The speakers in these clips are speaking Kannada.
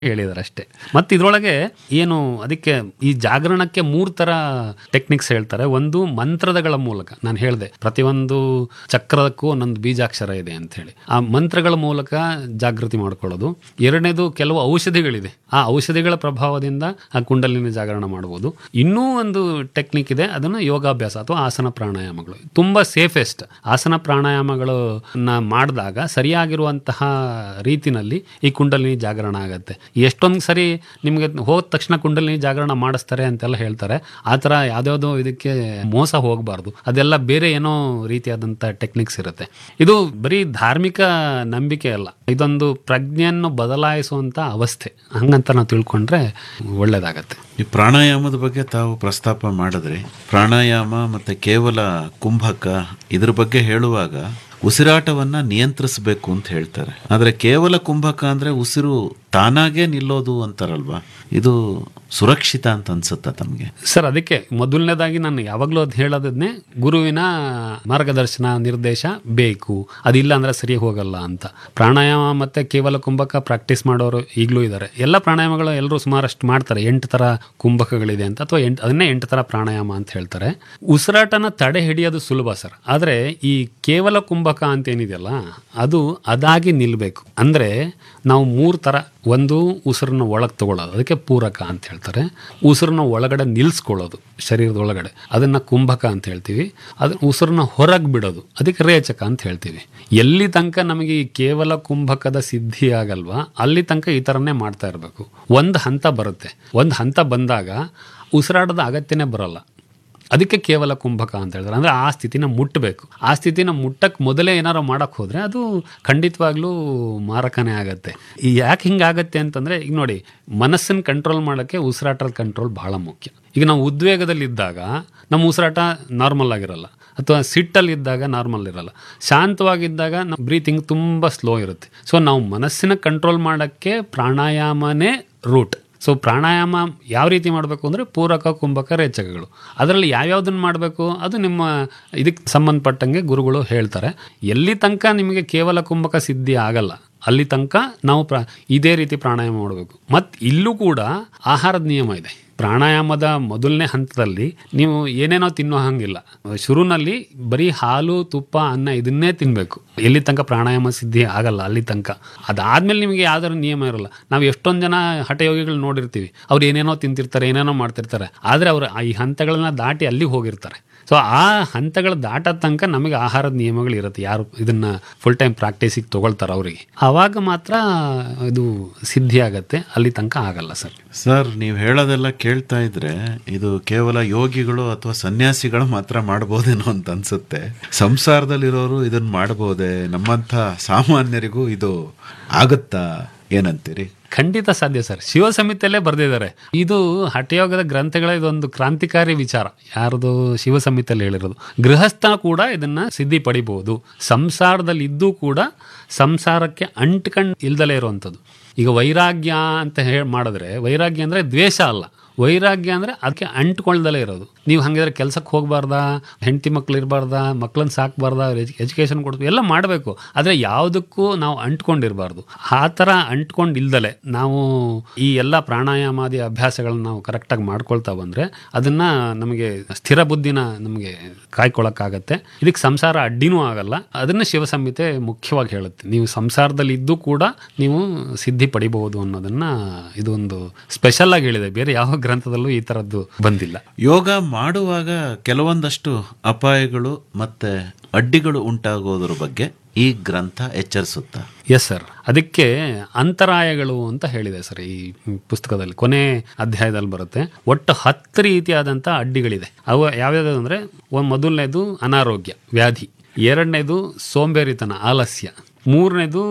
ಹೇಳಿದಾರೆ ಅಷ್ಟೇ ಮತ್ತೆ ಇದ್ರೊಳಗೆ ಏನು ಅದಕ್ಕೆ ಈ ಜಾಗರಣಕ್ಕೆ ಮೂರ್ ತರ ಟೆಕ್ನಿಕ್ಸ್ ಹೇಳ್ತಾರೆ ಒಂದು ಮಂತ್ರದಗಳ ಮೂಲಕ ನಾನು ಹೇಳಿದೆ ಪ್ರತಿಯೊಂದು ಚಕ್ರಕ್ಕೂ ಒಂದೊಂದು ಬೀಜಾಕ್ಷರ ಇದೆ ಅಂತ ಹೇಳಿ ಆ ಮಂತ್ರಗಳ ಮೂಲಕ ಜಾಗೃತಿ ಮಾಡ್ಕೊಳ್ಳೋದು ಎರಡನೇದು ಕೆಲವು ಔಷಧಿಗಳಿದೆ ಆ ಔಷಧಿಗಳ ಪ್ರಭಾವದಿಂದ ಆ ಕುಂಡಲಿನಿ ಜಾಗರಣ ಮಾಡಬಹುದು ಇನ್ನೂ ಒಂದು ಟೆಕ್ನಿಕ್ ಇದೆ ಅದನ್ನು ಯೋಗಾಭ್ಯಾಸ ಅಥವಾ ಆಸನ ಪ್ರಾಣಾಯಾಮಗಳು ತುಂಬಾ ಸೇಫೆಸ್ಟ್ ಆಸನ ಪ್ರಾಣಾಯಾಮಗಳು ಮಾಡಿದಾಗ ಸರಿಯಾಗಿರುವಂತಹ ರೀತಿನಲ್ಲಿ ಈ ಕುಂಡಲಿನಿ ಜಾಗರಣ ಆಗತ್ತೆ ಎಷ್ಟೊಂದು ಸರಿ ನಿಮಗೆ ಹೋದ ತಕ್ಷಣ ಕುಂಡಲಿನಿ ಜಾಗರಣ ಮಾಡಿಸ್ತಾರೆ ಅಂತೆಲ್ಲ ಹೇಳ್ತಾರೆ ಆ ಥರ ಯಾವ್ದಾವ್ದೋ ಇದಕ್ಕೆ ಮೋಸ ಹೋಗಬಾರ್ದು ಅದೆಲ್ಲ ಬೇರೆ ಏನೋ ರೀತಿಯಾದಂಥ ಟೆಕ್ನಿಕ್ಸ್ ಇರುತ್ತೆ ಇದು ಬರೀ ಧಾರ್ಮಿಕ ನಂಬಿಕೆ ಅಲ್ಲ ಇದೊಂದು ಪ್ರಜ್ಞೆಯನ್ನು ಬದಲಾಯಿಸುವಂಥ ಅವಸ್ಥೆ ಹಂಗಂತ ನಾವು ತಿಳ್ಕೊಂಡ್ರೆ ಒಳ್ಳೇದಾಗತ್ತೆ ಈ ಪ್ರಾಣಾಯಾಮದ ಬಗ್ಗೆ ತಾವು ಪ್ರಸ್ತಾಪ ಮಾಡಿದ್ರಿ ಪ್ರಾಣಾಯಾಮ ಮತ್ತೆ ಕೇವಲ ಕುಂಭಕ ಇದ್ರ ಬಗ್ಗೆ ಹೇಳುವಾಗ ಉಸಿರಾಟವನ್ನ ನಿಯಂತ್ರಿಸಬೇಕು ಅಂತ ಹೇಳ್ತಾರೆ ಆದ್ರೆ ಕೇವಲ ಕುಂಭಕ ಅಂದ್ರೆ ಉಸಿರು ತಾನಾಗೇ ನಿಲ್ಲೋದು ಅಂತಾರಲ್ವಾ ಇದು ಸುರಕ್ಷಿತ ಅಂತ ಅನ್ಸುತ್ತಾ ತಮಗೆ ಸರ್ ಅದಕ್ಕೆ ಮೊದಲನೇದಾಗಿ ನಾನು ಯಾವಾಗಲೂ ಅದು ಹೇಳೋದನ್ನೇ ಗುರುವಿನ ಮಾರ್ಗದರ್ಶನ ನಿರ್ದೇಶ ಬೇಕು ಅದಿಲ್ಲ ಅಂದ್ರೆ ಸರಿ ಹೋಗಲ್ಲ ಅಂತ ಪ್ರಾಣಾಯಾಮ ಮತ್ತೆ ಕೇವಲ ಕುಂಭಕ ಪ್ರಾಕ್ಟೀಸ್ ಮಾಡೋರು ಈಗಲೂ ಇದ್ದಾರೆ ಎಲ್ಲ ಪ್ರಾಣಾಯಾಮಗಳು ಎಲ್ಲರೂ ಸುಮಾರಷ್ಟು ಮಾಡ್ತಾರೆ ಎಂಟು ಥರ ಕುಂಭಕಗಳಿದೆ ಅಂತ ಅಥವಾ ಎಂಟು ಅದನ್ನೇ ಎಂಟು ಥರ ಪ್ರಾಣಾಯಾಮ ಅಂತ ಹೇಳ್ತಾರೆ ಉಸಿರಾಟನ ತಡೆ ಹಿಡಿಯೋದು ಸುಲಭ ಸರ್ ಆದರೆ ಈ ಕೇವಲ ಕುಂಭಕ ಅಂತ ಏನಿದೆಯಲ್ಲ ಅದು ಅದಾಗಿ ನಿಲ್ಲಬೇಕು ಅಂದರೆ ನಾವು ಮೂರು ಥರ ಒಂದು ಉಸಿರನ್ನ ಒಳಗೆ ತಗೊಳ್ಳೋದು ಅದಕ್ಕೆ ಪೂರಕ ಅಂತ ಹೇಳ್ತಾರೆ ಉಸಿರನ್ನ ಒಳಗಡೆ ನಿಲ್ಲಿಸ್ಕೊಳ್ಳೋದು ಶರೀರದ ಒಳಗಡೆ ಅದನ್ನ ಕುಂಭಕ ಅಂತ ಹೇಳ್ತೀವಿ ಅದು ಉಸಿರನ್ನ ಹೊರಗೆ ಬಿಡೋದು ಅದಕ್ಕೆ ರೇಚಕ ಅಂತ ಹೇಳ್ತೀವಿ ಎಲ್ಲಿ ತನಕ ನಮಗೆ ಈ ಕೇವಲ ಕುಂಭಕದ ಸಿದ್ಧಿ ಆಗಲ್ವಾ ಅಲ್ಲಿ ತನಕ ಈ ಥರನೇ ಮಾಡ್ತಾ ಇರಬೇಕು ಒಂದು ಹಂತ ಬರುತ್ತೆ ಒಂದು ಹಂತ ಬಂದಾಗ ಉಸಿರಾಟದ ಅಗತ್ಯನೇ ಬರಲ್ಲ ಅದಕ್ಕೆ ಕೇವಲ ಕುಂಭಕ ಅಂತ ಹೇಳ್ತಾರೆ ಅಂದ್ರೆ ಆ ಸ್ಥಿತಿನ ಮುಟ್ಟಬೇಕು ಆ ಸ್ಥಿತಿನ ಮುಟ್ಟಕ್ಕೆ ಮೊದಲೇ ಏನಾರು ಮಾಡಕ್ ಹೋದ್ರೆ ಅದು ಖಂಡಿತವಾಗ್ಲೂ ಮಾರಕನೇ ಆಗತ್ತೆ ಈ ಯಾಕೆ ಹಿಂಗಾಗತ್ತೆ ಅಂತಂದ್ರೆ ಈಗ ನೋಡಿ ಮನಸ್ಸನ್ನು ಕಂಟ್ರೋಲ್ ಮಾಡೋಕ್ಕೆ ಉಸಿರಾಟದ ಕಂಟ್ರೋಲ್ ಬಹಳ ಮುಖ್ಯ ಈಗ ನಾವು ಉದ್ವೇಗದಲ್ಲಿದ್ದಾಗ ನಮ್ಮ ಉಸಿರಾಟ ನಾರ್ಮಲ್ ಆಗಿರಲ್ಲ ಅಥವಾ ಸಿಟ್ಟಲ್ಲಿದ್ದಾಗ ನಾರ್ಮಲ್ ಇರಲ್ಲ ಶಾಂತವಾಗಿದ್ದಾಗ ನಮ್ಮ ಬ್ರೀತಿಂಗ್ ತುಂಬ ಸ್ಲೋ ಇರುತ್ತೆ ಸೊ ನಾವು ಮನಸ್ಸಿನ ಕಂಟ್ರೋಲ್ ಮಾಡೋಕ್ಕೆ ಪ್ರಾಣಾಯಾಮನೇ ರೂಟ್ ಸೊ ಪ್ರಾಣಾಯಾಮ ಯಾವ ರೀತಿ ಮಾಡಬೇಕು ಅಂದರೆ ಪೂರಕ ಕುಂಭಕ ರೇಚಕಗಳು ಅದರಲ್ಲಿ ಯಾವ್ಯಾವ್ದನ್ನ ಮಾಡಬೇಕು ಅದು ನಿಮ್ಮ ಇದಕ್ಕೆ ಸಂಬಂಧಪಟ್ಟಂಗೆ ಗುರುಗಳು ಹೇಳ್ತಾರೆ ಎಲ್ಲಿ ತನಕ ನಿಮಗೆ ಕೇವಲ ಕುಂಭಕ ಸಿದ್ಧಿ ಆಗಲ್ಲ ಅಲ್ಲಿ ತನಕ ನಾವು ಪ್ರ ಇದೇ ರೀತಿ ಪ್ರಾಣಾಯಾಮ ಮಾಡಬೇಕು ಮತ್ತು ಇಲ್ಲೂ ಕೂಡ ಆಹಾರದ ನಿಯಮ ಇದೆ ಪ್ರಾಣಾಯಾಮದ ಮೊದಲನೇ ಹಂತದಲ್ಲಿ ನೀವು ಏನೇನೋ ತಿನ್ನೋ ಹಂಗಿಲ್ಲ ಶುರುನಲ್ಲಿ ಬರೀ ಹಾಲು ತುಪ್ಪ ಅನ್ನ ಇದನ್ನೇ ತಿನ್ನಬೇಕು ಎಲ್ಲಿ ತನಕ ಪ್ರಾಣಾಯಾಮ ಸಿದ್ಧಿ ಆಗಲ್ಲ ಅಲ್ಲಿ ತನಕ ಅದಾದ್ಮೇಲೆ ನಿಮಗೆ ಯಾವ್ದಾದ್ರು ನಿಯಮ ಇರಲ್ಲ ನಾವು ಎಷ್ಟೊಂದು ಜನ ಹಠಯೋಗಿಗಳು ನೋಡಿರ್ತೀವಿ ಅವ್ರು ಏನೇನೋ ತಿಂತಿರ್ತಾರೆ ಏನೇನೋ ಮಾಡ್ತಿರ್ತಾರೆ ಆದರೆ ಅವರು ಈ ಹಂತಗಳನ್ನ ದಾಟಿ ಅಲ್ಲಿಗೆ ಹೋಗಿರ್ತಾರೆ ಸೊ ಆ ಹಂತಗಳ ದಾಟ ತನಕ ನಮಗೆ ಆಹಾರದ ನಿಯಮಗಳು ಇರುತ್ತೆ ಯಾರು ಇದನ್ನ ಫುಲ್ ಟೈಮ್ ಪ್ರಾಕ್ಟೀಸಿಗೆ ತಗೊಳ್ತಾರೆ ಅವರಿಗೆ ಆವಾಗ ಮಾತ್ರ ಇದು ಸಿದ್ಧಿ ಆಗತ್ತೆ ಅಲ್ಲಿ ತನಕ ಆಗಲ್ಲ ಸರ್ ಸರ್ ನೀವು ಹೇಳೋದೆಲ್ಲ ಕೇಳ್ತಾ ಇದ್ರೆ ಇದು ಕೇವಲ ಯೋಗಿಗಳು ಅಥವಾ ಸನ್ಯಾಸಿಗಳು ಮಾತ್ರ ಮಾಡ್ಬೋದೇನೋ ಅಂತ ಅನ್ಸುತ್ತೆ ಸಂಸಾರದಲ್ಲಿರೋರು ಇದನ್ನ ಮಾಡ್ಬೋದೇ ನಮ್ಮಂಥ ಸಾಮಾನ್ಯರಿಗೂ ಇದು ಆಗುತ್ತಾ ಏನಂತೀರಿ ಖಂಡಿತ ಸಾಧ್ಯ ಸರ್ ಶಿವ ಸಮಿತಿಯಲ್ಲೇ ಬರೆದಿದ್ದಾರೆ ಇದು ಹಠಯೋಗದ ಗ್ರಂಥಗಳ ಇದೊಂದು ಕ್ರಾಂತಿಕಾರಿ ವಿಚಾರ ಯಾರ್ದು ಶಿವ ಸಮಿತಿಯಲ್ಲಿ ಹೇಳಿರೋದು ಗೃಹಸ್ಥ ಕೂಡ ಇದನ್ನ ಸಿದ್ಧಿ ಪಡಿಬಹುದು ಸಂಸಾರದಲ್ಲಿ ಇದ್ದು ಕೂಡ ಸಂಸಾರಕ್ಕೆ ಅಂಟ್ಕಂಡು ಇಲ್ದಲೇ ಇರುವಂಥದ್ದು ಈಗ ವೈರಾಗ್ಯ ಅಂತ ಹೇಳಿ ಮಾಡಿದ್ರೆ ವೈರಾಗ್ಯ ಅಂದ್ರೆ ದ್ವೇಷ ಅಲ್ಲ ವೈರಾಗ್ಯ ಅಂದ್ರೆ ಅದಕ್ಕೆ ಅಂಟ್ಕೊಳ್ದಲೇ ಇರೋದು ನೀವು ಹಂಗಿದ್ರೆ ಕೆಲ್ಸಕ್ಕೆ ಹೋಗಬಾರ್ದಾ ಹೆಂಡತಿ ಮಕ್ಳು ಇರಬಾರ್ದಾ ಮಕ್ಳನ್ನ ಸಾಕಬಾರ್ದಾ ಎಜುಕೇಶನ್ ಕೊಡ್ಬೇಕು ಎಲ್ಲ ಮಾಡಬೇಕು ಆದರೆ ಯಾವುದಕ್ಕೂ ನಾವು ಅಂಟ್ಕೊಂಡಿರಬಾರ್ದು ಆ ಥರ ಅಂಟ್ಕೊಂಡು ಇಲ್ದಲೆ ನಾವು ಈ ಎಲ್ಲ ಪ್ರಾಣಾಯಾಮಾದಿ ಅಭ್ಯಾಸಗಳನ್ನ ನಾವು ಕರೆಕ್ಟಾಗಿ ಮಾಡ್ಕೊಳ್ತಾ ಬಂದರೆ ಅದನ್ನು ನಮಗೆ ಸ್ಥಿರ ಬುದ್ಧಿನ ನಮಗೆ ಕಾಯ್ಕೊಳಕ್ಕಾಗತ್ತೆ ಇದಕ್ಕೆ ಸಂಸಾರ ಅಡ್ಡಿನೂ ಆಗಲ್ಲ ಅದನ್ನು ಶಿವ ಸಂಹಿತೆ ಮುಖ್ಯವಾಗಿ ಹೇಳುತ್ತೆ ನೀವು ಸಂಸಾರದಲ್ಲಿ ಇದ್ದು ಕೂಡ ನೀವು ಸಿದ್ಧಿ ಪಡಿಬಹುದು ಅನ್ನೋದನ್ನ ಇದೊಂದು ಸ್ಪೆಷಲ್ ಆಗಿ ಹೇಳಿದೆ ಬೇರೆ ಯಾವ ಗ್ರಂಥದಲ್ಲೂ ಈ ಥರದ್ದು ಬಂದಿಲ್ಲ ಯೋಗ ಮಾಡುವಾಗ ಕೆಲವೊಂದಷ್ಟು ಅಪಾಯಗಳು ಮತ್ತೆ ಅಡ್ಡಿಗಳು ಉಂಟಾಗೋದ್ರ ಬಗ್ಗೆ ಈ ಗ್ರಂಥ ಎಚ್ಚರಿಸುತ್ತಾ ಎಸ್ ಸರ್ ಅದಕ್ಕೆ ಅಂತರಾಯಗಳು ಅಂತ ಹೇಳಿದೆ ಸರ್ ಈ ಪುಸ್ತಕದಲ್ಲಿ ಕೊನೆ ಅಧ್ಯಾಯದಲ್ಲಿ ಬರುತ್ತೆ ಒಟ್ಟು ಹತ್ತು ರೀತಿಯಾದಂಥ ಅಡ್ಡಿಗಳಿದೆ ಅವು ಯಾವ್ಯಾವ್ದು ಅಂದರೆ ಮೊದಲನೇದು ಅನಾರೋಗ್ಯ ವ್ಯಾಧಿ ಎರಡನೇದು ಸೋಂಬೇರಿತನ ಆಲಸ್ಯ ಮೂರನೇದು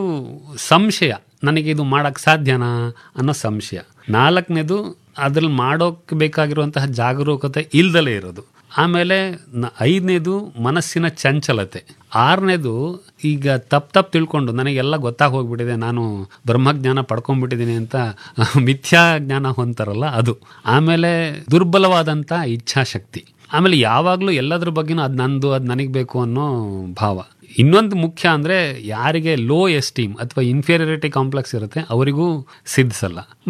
ಸಂಶಯ ನನಗೆ ಇದು ಮಾಡಕ್ಕೆ ಸಾಧ್ಯನಾ ಅನ್ನೋ ಸಂಶಯ ನಾಲ್ಕನೇದು ಅದ್ರಲ್ಲಿ ಮಾಡೋಕ್ಕೆ ಬೇಕಾಗಿರುವಂತಹ ಜಾಗರೂಕತೆ ಇಲ್ದಲೇ ಇರೋದು ಆಮೇಲೆ ನ- ಐದನೇದು ಮನಸ್ಸಿನ ಚಂಚಲತೆ ಆರನೇದು ಈಗ ತಪ್ಪು ತಪ್ಪು ತಿಳ್ಕೊಂಡು ನನಗೆಲ್ಲ ಗೊತ್ತಾಗಿ ಹೋಗ್ಬಿಟ್ಟಿದೆ ನಾನು ಬ್ರಹ್ಮಜ್ಞಾನ ಪಡ್ಕೊಂಡ್ಬಿಟ್ಟಿದ್ದೀನಿ ಅಂತ ಮಿಥ್ಯಾ ಜ್ಞಾನ ಹೊಂತಾರಲ್ಲ ಅದು ಆಮೇಲೆ ದುರ್ಬಲವಾದಂಥ ಇಚ್ಛಾಶಕ್ತಿ ಆಮೇಲೆ ಯಾವಾಗಲೂ ಎಲ್ಲದ್ರ ಬಗ್ಗೆನೂ ಅದು ನಂದು ಅದು ನನಗೆ ಬೇಕು ಅನ್ನೋ ಭಾವ ಇನ್ನೊಂದು ಮುಖ್ಯ ಅಂದ್ರೆ ಯಾರಿಗೆ ಲೋ ಎಸ್ಟೀಮ್ ಅಥವಾ ಇನ್ಫೀರಿಯರಿಟಿ ಕಾಂಪ್ಲೆಕ್ಸ್ ಇರುತ್ತೆ ಅವರಿಗೂ ಸಿದ್ಧಿಸಲ್ಲ